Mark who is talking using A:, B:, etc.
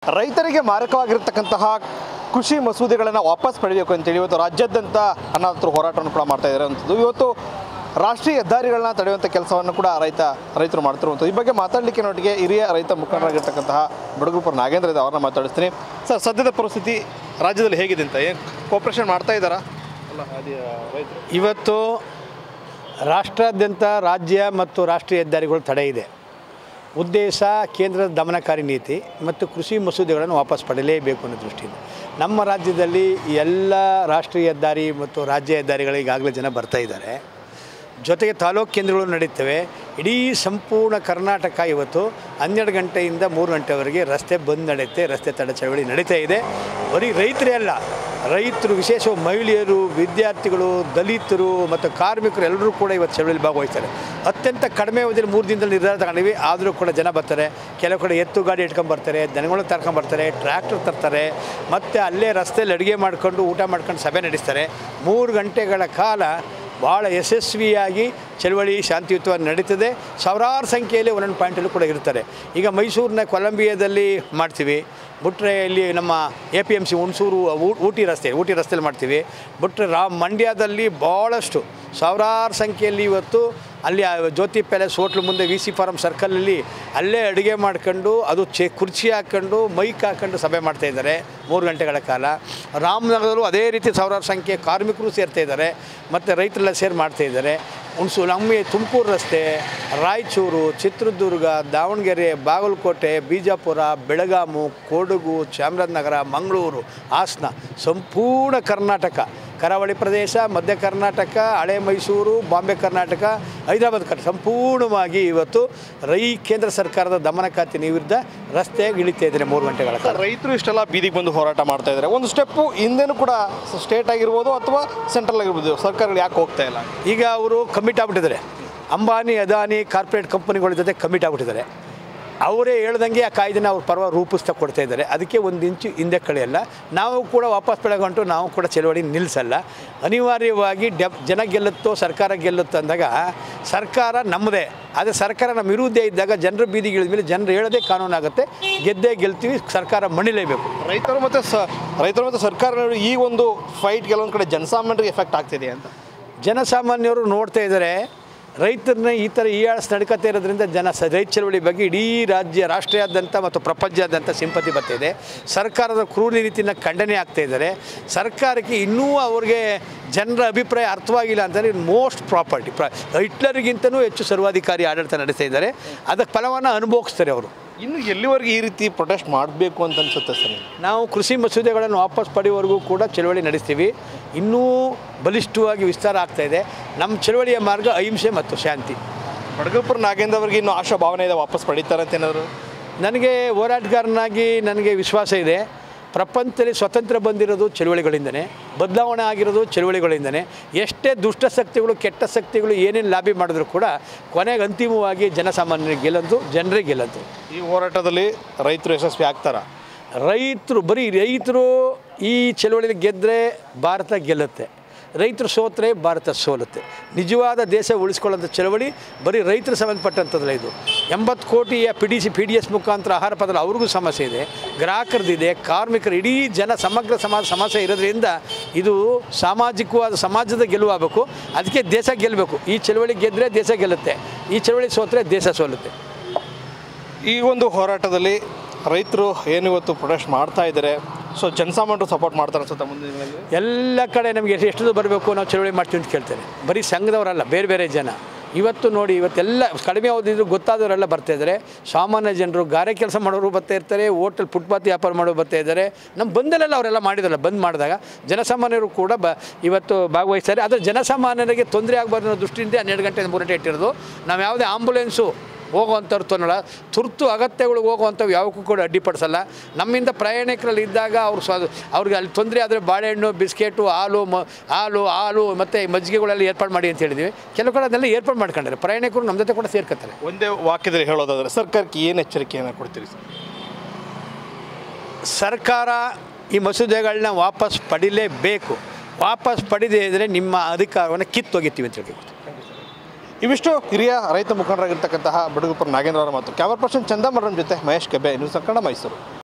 A: ರೈತರಿಗೆ ಮಾರಕವಾಗಿರ್ತಕ್ಕಂತಹ ಕೃಷಿ ಮಸೂದೆಗಳನ್ನು ವಾಪಸ್ ಪಡೆಯಬೇಕು ಅಂತೇಳಿ ಇವತ್ತು ರಾಜ್ಯಾದ್ಯಂತ ಅನಾಥರು ಹೋರಾಟವನ್ನು ಕೂಡ ಮಾಡ್ತಾ ಇದ್ದಾರೆ ಅಂಥದ್ದು ಇವತ್ತು ರಾಷ್ಟ್ರೀಯ ಹೆದ್ದಾರಿಗಳನ್ನ ತಡೆಯುವಂಥ ಕೆಲಸವನ್ನು ಕೂಡ ರೈತ ರೈತರು ಮಾಡ್ತಿರುವಂಥದ್ದು ಈ ಬಗ್ಗೆ ಮಾತಾಡಲಿಕ್ಕೆ ನೊಟ್ಟಿಗೆ ಹಿರಿಯ ರೈತ ಮುಖಂಡರಾಗಿರ್ತಕ್ಕಂತಹ ಬಡಗುರುಪುರ ನಾಗೇಂದ್ರ ಇದೆ ಅವ್ರನ್ನ ಮಾತಾಡಿಸ್ತೀನಿ ಸರ್ ಸದ್ಯದ ಪರಿಸ್ಥಿತಿ ರಾಜ್ಯದಲ್ಲಿ ಹೇಗಿದೆ ಅಂತ ಏನು ಕೋಪ್ರೇಷನ್ ಮಾಡ್ತಾ ಇದ್ದಾರಾ ಅಲ್ಲ ಅದೇ ರೈತರು
B: ಇವತ್ತು ರಾಷ್ಟ್ರಾದ್ಯಂತ ರಾಜ್ಯ ಮತ್ತು ರಾಷ್ಟ್ರೀಯ ಹೆದ್ದಾರಿಗಳು ತಡೆ ಇದೆ ಉದ್ದೇಶ ಕೇಂದ್ರದ ದಮನಕಾರಿ ನೀತಿ ಮತ್ತು ಕೃಷಿ ಮಸೂದೆಗಳನ್ನು ವಾಪಸ್ ಪಡೆಯಲೇಬೇಕು ಅನ್ನೋ ದೃಷ್ಟಿಯಿಂದ ನಮ್ಮ ರಾಜ್ಯದಲ್ಲಿ ಎಲ್ಲ ರಾಷ್ಟ್ರೀಯ ಹೆದ್ದಾರಿ ಮತ್ತು ರಾಜ್ಯ ಹೆದ್ದಾರಿಗಳಿಗೆ ಈಗಾಗಲೇ ಜನ ಬರ್ತಾ ಇದ್ದಾರೆ ಜೊತೆಗೆ ತಾಲೂಕು ಕೇಂದ್ರಗಳು ನಡೀತವೆ ಇಡೀ ಸಂಪೂರ್ಣ ಕರ್ನಾಟಕ ಇವತ್ತು ಹನ್ನೆರಡು ಗಂಟೆಯಿಂದ ಮೂರು ಗಂಟೆವರೆಗೆ ರಸ್ತೆ ಬಂದ್ ನಡೆಯುತ್ತೆ ರಸ್ತೆ ತಡೆ ಚಳವಳಿ ನಡೀತಾ ಇದೆ ಬರೀ ರೈತರೇ ಅಲ್ಲ ರೈತರು ವಿಶೇಷ ಮಹಿಳೆಯರು ವಿದ್ಯಾರ್ಥಿಗಳು ದಲಿತರು ಮತ್ತು ಕಾರ್ಮಿಕರು ಎಲ್ಲರೂ ಕೂಡ ಇವತ್ತು ಚಳವಳಿಯಲ್ಲಿ ಭಾಗವಹಿಸ್ತಾರೆ ಅತ್ಯಂತ ಕಡಿಮೆ ಅವಧಿಯಲ್ಲಿ ಮೂರು ದಿನದಲ್ಲಿ ನಿರ್ಧಾರ ತಗೊಂಡಿವಿ ಆದರೂ ಕೂಡ ಜನ ಬರ್ತಾರೆ ಕೆಲವು ಕಡೆ ಎತ್ತು ಗಾಡಿ ಇಟ್ಕೊಂಬರ್ತಾರೆ ದನಗಳು ತರ್ಕೊಂಬರ್ತಾರೆ ಟ್ರ್ಯಾಕ್ಟರ್ ತರ್ತಾರೆ ಮತ್ತು ಅಲ್ಲೇ ರಸ್ತೆಯಲ್ಲಿ ಅಡುಗೆ ಮಾಡ್ಕೊಂಡು ಊಟ ಮಾಡ್ಕೊಂಡು ಸಭೆ ನಡೆಸ್ತಾರೆ ಮೂರು ಗಂಟೆಗಳ ಕಾಲ ಭಾಳ ಯಶಸ್ವಿಯಾಗಿ ಚಳವಳಿ ಶಾಂತಿಯುತವಾಗಿ ನಡೀತದೆ ಸಾವಿರಾರು ಸಂಖ್ಯೆಯಲ್ಲಿ ಒಂದೊಂದು ಪಾಯಿಂಟಲ್ಲೂ ಕೂಡ ಇರ್ತಾರೆ ಈಗ ಮೈಸೂರಿನ ಕೊಲಂಬಿಯಾದಲ್ಲಿ ಮಾಡ್ತೀವಿ ಬಿಟ್ರೆ ಇಲ್ಲಿ ನಮ್ಮ A P M C Hunsur ಊ- ಊಟಿ ರಸ್ತೆ ಊಟಿ ರಸ್ತೆಯಲ್ಲಿ ಮಾಡ್ತೀವಿ ಬಿಟ್ರೆ ರಾ ಮಂಡ್ಯದಲ್ಲಿ ಭಾಳಷ್ಟು ಸಾವಿರಾರು ಸಂಖ್ಯೆಯಲ್ಲಿ ಇವತ್ತು ಅಲ್ಲಿ ಆ ಜ್ಯೋತಿ ಪ್ಯಾಲೇಸ್ ಹೋಟ್ಲು ಮುಂದೆ ವಿ ಸಿ ಫಾರಮ್ ಸರ್ಕಲಲ್ಲಿ ಅಲ್ಲೇ ಅಡುಗೆ ಮಾಡ್ಕೊಂಡು ಅದು ಚೆ ಕುರ್ಚಿ ಹಾಕ್ಕೊಂಡು ಮೈಕ್ ಹಾಕ್ಕೊಂಡು ಸಭೆ ಮಾಡ್ತಾ ಇದ್ದಾರೆ ಮೂರು ಗಂಟೆಗಳ ಕಾಲ ರಾಮನಗರದಲ್ಲೂ ಅದೇ ರೀತಿ ಸಾವಿರಾರು ಸಂಖ್ಯೆ ಕಾರ್ಮಿಕರು ಸೇರ್ತಾ ಇದ್ದಾರೆ ಮತ್ತು ರೈತರೆಲ್ಲ ಸೇರಿ ಮಾಡ್ತಾ ಇದ್ದಾರೆ ಹುಣಸೂರು ನಮ್ಮ ತುಮಕೂರು ರಸ್ತೆ ರಾಯಚೂರು ಚಿತ್ರದುರ್ಗ ದಾವಣಗೆರೆ ಬಾಗಲಕೋಟೆ ಬಿಜಾಪುರ ಬೆಳಗಾಮು ಕೊಡಗು ಚಾಮರಾಜನಗರ ಮಂಗಳೂರು ಹಾಸನ ಸಂಪೂರ್ಣ ಕರ್ನಾಟಕ ಕರಾವಳಿ ಪ್ರದೇಶ ಮಧ್ಯ ಕರ್ನಾಟಕ ಹಳೆ ಮೈಸೂರು ಬಾಂಬೆ ಕರ್ನಾಟಕ ಹೈದರಾಬಾದ್ ಕರ್ ಸಂಪೂರ್ಣವಾಗಿ ಇವತ್ತು ರೈ ಕೇಂದ್ರ ಸರ್ಕಾರದ ದಮನಕಾತಿ ವಿರುದ್ಧ ರಸ್ತೆಗೆ ಇಳಿತಾ ಇದ್ದಾರೆ ಮೂರು ಗಂಟೆಗಳ ಕಾಲ
A: ರೈತರು ಇಷ್ಟೆಲ್ಲ ಬೀದಿಗೆ ಬಂದು ಹೋರಾಟ ಮಾಡ್ತಾ ಇದ್ದಾರೆ ಒಂದು ಸ್ಟೆಪ್ಪು ಹಿಂದೆನೂ ಕೂಡ ಸ್ಟೇಟ್ ಆಗಿರ್ಬೋದು ಅಥವಾ ಸೆಂಟ್ರಲ್ ಆಗಿರ್ಬೋದು ಸರ್ಕಾರಗಳು ಯಾಕೆ ಹೋಗ್ತಾ ಇಲ್ಲ
B: ಈಗ ಅವರು ಕಮಿಟ್ ಆಗ್ಬಿಟ್ಟಿದ್ದಾರೆ ಅಂಬಾನಿ ಅದಾನಿ ಕಾರ್ಪೊರೇಟ್ ಕಂಪನಿಗಳ ಜೊತೆ ಕಮಿಟ್ ಆಗ್ಬಿಟ್ಟಿದ್ದಾರೆ ಅವರೇ ಹೇಳ್ದಂಗೆ ಆ ಕಾಯ್ದೆನ ಅವ್ರ ಪರ್ವ ರೂಪಿಸ್ತಾ ಕೊಡ್ತಾ ಇದ್ದಾರೆ ಅದಕ್ಕೆ ಒಂದು ಇಂಚು ಹಿಂದೆ ಕಳೆಯಲ್ಲ ನಾವು ಕೂಡ ವಾಪಸ್ ಬೆಳಗಂಟು ನಾವು ಕೂಡ ಚಳವಳಿ ನಿಲ್ಲಿಸಲ್ಲ ಅನಿವಾರ್ಯವಾಗಿ ಡೆಪ್ ಜನ ಗೆಲ್ಲುತ್ತೋ ಸರ್ಕಾರ ಗೆಲ್ಲುತ್ತೋ ಅಂದಾಗ ಸರ್ಕಾರ ನಮ್ಮದೇ ಆದರೆ ಸರ್ಕಾರ ನಮ್ಮ ವಿರುದ್ಧ ಇದ್ದಾಗ ಜನರ ಬೀದಿಗೆ ಇಳಿದ ಮೇಲೆ ಜನರು ಹೇಳೋದೇ ಕಾನೂನಾಗುತ್ತೆ ಗೆದ್ದೇ ಗೆಲ್ತೀವಿ ಸರ್ಕಾರ ಮಣಿಲೇಬೇಕು
A: ರೈತರು ಮತ್ತು ಸ ರೈತರು ಮತ್ತು ಸರ್ಕಾರ ಈ ಒಂದು ಫೈಟ್ ಕೆಲವೊಂದು ಕಡೆ ಜನಸಾಮಾನ್ಯರಿಗೆ ಎಫೆಕ್ಟ್ ಆಗ್ತಿದೆ ಅಂತ
B: ಜನಸಾಮಾನ್ಯರು ನೋಡ್ತಾ ಇದ್ದಾರೆ ರೈತರನ್ನ ಈ ಥರ ಈಯಾಳ್ಸ್ ನಡ್ಕೊತಾ ಇರೋದ್ರಿಂದ ಜನ ಸ ರೈತ ಚಳವಳಿ ಬಗ್ಗೆ ಇಡೀ ರಾಜ್ಯ ರಾಷ್ಟ್ರೀಯಾದ್ಯಂತ ಮತ್ತು ಪ್ರಪಂಚಾದ್ಯಂತ ಸಿಂಪತಿ ಬರ್ತಿದೆ ಸರ್ಕಾರದ ಕ್ರೂರ ರೀತಿನ ಖಂಡನೆ ಆಗ್ತಾ ಇದ್ದಾರೆ ಸರ್ಕಾರಕ್ಕೆ ಇನ್ನೂ ಅವ್ರಿಗೆ ಜನರ ಅಭಿಪ್ರಾಯ ಅರ್ಥವಾಗಿಲ್ಲ ಅಂತಂದರೆ ಮೋಸ್ಟ್ ಪ್ರಾಪರ್ಟಿ ಪ್ರ ಹಿಟ್ಲರಿಗಿಂತನೂ ಹೆಚ್ಚು ಸರ್ವಾಧಿಕಾರಿ ಆಡಳಿತ ನಡೆಸ್ತಾ ಇದ್ದಾರೆ ಅದಕ್ಕೆ ಫಲವನ್ನು ಅನುಭವಿಸ್ತಾರೆ ಅವರು
A: ಇನ್ನು ಎಲ್ಲಿವರೆಗೆ ಈ ರೀತಿ ಪ್ರೊಟೆಸ್ಟ್ ಮಾಡಬೇಕು ಅಂತ ಅನ್ಸುತ್ತೆ ಸರ್ ನಿಮ್ಗೆ?
B: ನಾವು ಕೃಷಿ ಮಸೂದೆಗಳನ್ನು ವಾಪಸ್ ಪಡೆಯುವವರೆಗೂ ಕೂಡ ಚಳವಳಿ ನಡೆಸ್ತೀವಿ ಇನ್ನೂ ಬಲಿಷ್ಠವಾಗಿ ವಿಸ್ತಾರ ಆಗ್ತಾ ಇದೆ ನಮ್ಮ ಚಳವಳಿಯ ಮಾರ್ಗ ಅಹಿಂಸೆ ಮತ್ತು ಶಾಂತಿ
A: ಬಡಗಲ್ಪುರ ನಾಗೇಂದ್ರ ಅವರಿಗೆ ಇನ್ನೂ ಆಶಾ ಭಾವನೆ ಇದೆ ವಾಪಸ್ ಪಡೀತಾರೆ ಅಂತ ಏನಾದ್ರು
B: ನನಗೆ ಹೋರಾಟಗಾರನಾಗಿ ನನಗೆ ವಿಶ್ವಾಸ ಇದೆ ಪ್ರಪಂಚದಲ್ಲಿ ಸ್ವತಂತ್ರ ಬಂದಿರೋದು ಚಳುವಳಿಗಳಿಂದನೇ ಬದಲಾವಣೆ ಆಗಿರೋದು ಚಳುವಳಿಗಳಿಂದನೇ ಎಷ್ಟೇ ದುಷ್ಟ ಶಕ್ತಿಗಳು ಕೆಟ್ಟ ಶಕ್ತಿಗಳು ಏನೇನು ಲಾಬಿ ಮಾಡಿದ್ರು ಕೂಡ ಕೊನೆಗೆ ಅಂತಿಮವಾಗಿ ಜನಸಾಮಾನ್ಯರಿಗೆ ಗೆಲ್ಲಂತು ಜನರಿಗೆ ಗೆಲ್ಲಂತು
A: ಈ ಹೋರಾಟದಲ್ಲಿ ರೈತರು ಯಶಸ್ವಿ ಆಗ್ತಾರ
B: ರೈತರು ಬರೀ ರೈತರು ಈ ಚಳವಳಿಯಲ್ಲಿ ಗೆದ್ದರೆ ಭಾರತ ಗೆಲ್ಲುತ್ತೆ ರೈತರು ಸೋತ್ರೆ ಭಾರತ ಸೋಲುತ್ತೆ ನಿಜವಾದ ದೇಶ ಉಳಿಸ್ಕೊಳ್ಳೋಂಥ ಚಳವಳಿ ಬರೀ ರೈತರು ಸಂಬಂಧಪಟ್ಟಂಥದ್ದಲ್ಲ ಇದು ಎಂಬತ್ತು ಕೋಟಿಯ P D C P D S ಮುಖಾಂತರ ಆಹಾರ ಪದಾರ್ಥ ಅವ್ರಿಗೂ ಸಮಸ್ಯೆ ಇದೆ ಗ್ರಾಹಕರದಿದೆ ಕಾರ್ಮಿಕರು ಇಡೀ ಜನ ಸಮಗ್ರ ಸಮಾಜ ಸಮಸ್ಯೆ ಇರೋದ್ರಿಂದ ಇದು ಸಾಮಾಜಿಕವಾದ ಸಮಾಜದ ಗೆಲುವಾಗಬೇಕು ಅದಕ್ಕೆ ದೇಶ ಗೆಲ್ಲಬೇಕು ಈ ಚಳವಳಿ ಗೆದ್ದರೆ ದೇಶ ಗೆಲ್ಲುತ್ತೆ ಈ ಚಳವಳಿ ಸೋತ್ರೆ ದೇಶ ಸೋಲುತ್ತೆ
A: ಈ ಒಂದು ಹೋರಾಟದಲ್ಲಿ ರೈತರು ಏನು ಇವತ್ತು ಪ್ರೊಟೆಸ್ಟ್ ಮಾಡ್ತಾ ಇದ್ದಾರೆ ಸೊ ಜನಸಾಮಾನ್ಯರು ಸಪೋರ್ಟ್ ಮಾಡ್ತಾರೆ ಅನ್ಸುತ್ತೆ ಮುಂದಿನ ದಿನಗಳಲ್ಲಿ
B: ಎಲ್ಲ ಕಡೆ ನಮಗೆ ಎಷ್ಟು ಎಷ್ಟು ಬರಬೇಕು ನಾವು ಚಳವಳಿ ಮಾಡ್ತೀವಿ ಅಂತ ಕೇಳ್ತಾರೆ ಬರೀ ಸಂಘದವರಲ್ಲ ಬೇರೆ ಬೇರೆ ಜನ ಇವತ್ತು ನೋಡಿ ಇವತ್ತೆಲ್ಲ ಕಡಿಮೆ ಓದಿದ್ರು ಗೊತ್ತಾದವರೆಲ್ಲ ಬರ್ತಾ ಇದ್ದಾರೆ ಸಾಮಾನ್ಯ ಜನರು ಗಾರೆ ಕೆಲಸ ಮಾಡೋರು ಬರ್ತಾ ಇರ್ತಾರೆ ಹೋಟೆಲ್ ಫುಟ್ಪಾತ್ ವ್ಯಾಪಾರ ಮಾಡೋರು ಬರ್ತಾ ಇದ್ದಾರೆ ನಮ್ಮ ಬಂದಲೆಲ್ಲ ಅವರೆಲ್ಲ ಮಾಡಿದ್ರಲ್ಲ ಬಂದ್ ಮಾಡಿದಾಗ ಜನಸಾಮಾನ್ಯರು ಕೂಡ ಬ ಇವತ್ತು ಭಾಗವಹಿಸ್ತಾರೆ ಆದರೆ ಜನಸಾಮಾನ್ಯರಿಗೆ ತೊಂದರೆ ಆಗಬಾರ್ದು ಅನ್ನೋ ದೃಷ್ಟಿಯಿಂದ ಹನ್ನೆರಡು ಗಂಟೆ ಮೂರು ಗಂಟೆ ಇಟ್ಟಿರೋದು ನಾವು ಯಾವುದೇ ಆಂಬುಲೆನ್ಸು ಹೋಗುವಂಥವ್ರು ತೊನ್ನಲ್ಲ ತುರ್ತು ಅಗತ್ಯಗಳಿಗೆ ಹೋಗುವಂಥವು ಯಾವಕ್ಕೂ ಕೂಡ ಅಡ್ಡಿಪಡಿಸಲ್ಲ ನಮ್ಮಿಂದ ಪ್ರಯಾಣಿಕರಲ್ಲಿ ಇದ್ದಾಗ ಅವ್ರು ಸ್ವ ಅವ್ರಿಗೆ ಅಲ್ಲಿ ತೊಂದರೆ ಆದರೆ ಬಾಳೆಹಣ್ಣು ಬಿಸ್ಕೆಟು ಹಾಲು ಮ ಹಾಲು ಹಾಲು ಮತ್ತು ಮಜ್ಜಿಗೆಗಳೆಲ್ಲ ಏರ್ಪಾಡು ಮಾಡಿ ಅಂತ ಹೇಳಿದ್ವಿ ಕೆಲವು ಕಡೆ ಅದನ್ನೆಲ್ಲ ಏರ್ಪಾಡು ಮಾಡ್ಕೊಂಡ್ರೆ ಪ್ರಯಾಣಿಕರು ನಮ್ಮ ಜೊತೆ ಕೂಡ ಸೇರ್ಕೊತಾರೆ
A: ಒಂದೇ ವಾಕ್ಯದಲ್ಲಿ ಹೇಳೋದಾದ್ರೆ ಸರ್ಕಾರಕ್ಕೆ ಏನು ಎಚ್ಚರಿಕೆಯನ್ನು ಕೊಡ್ತೀರಿ ಸರ್
B: ಸರ್ಕಾರ ಈ ಮಸೂದೆಗಳನ್ನ ವಾಪಸ್ ಪಡಿಲೇಬೇಕು ವಾಪಸ್ ಪಡಿದೇ ಇದ್ದರೆ ನಿಮ್ಮ ಅಧಿಕಾರವನ್ನು ಕಿತ್ತೊಗಿತೀವಿ ಅಂತ ಹೇಳಿ
A: ಇವಿಷ್ಟು ಹಿರಿಯ ರೈತ ಮುಖಂಡರಾಗಿರ್ತಕ್ಕಂತಹ ಬಡಗುಪುರ ನಾಗೇಂದ್ರ ಅವರ ಮಾತು ಕ್ಯಾಮರಾ ಪರ್ಸನ್ ಚಂದಮರಂ ಜೊತೆ ಮಹೇಶ್ ಕೆಬ್ಬೆ ನ್ಯೂಸ್ ಕನ್ನಡ ಮೈಸೂರು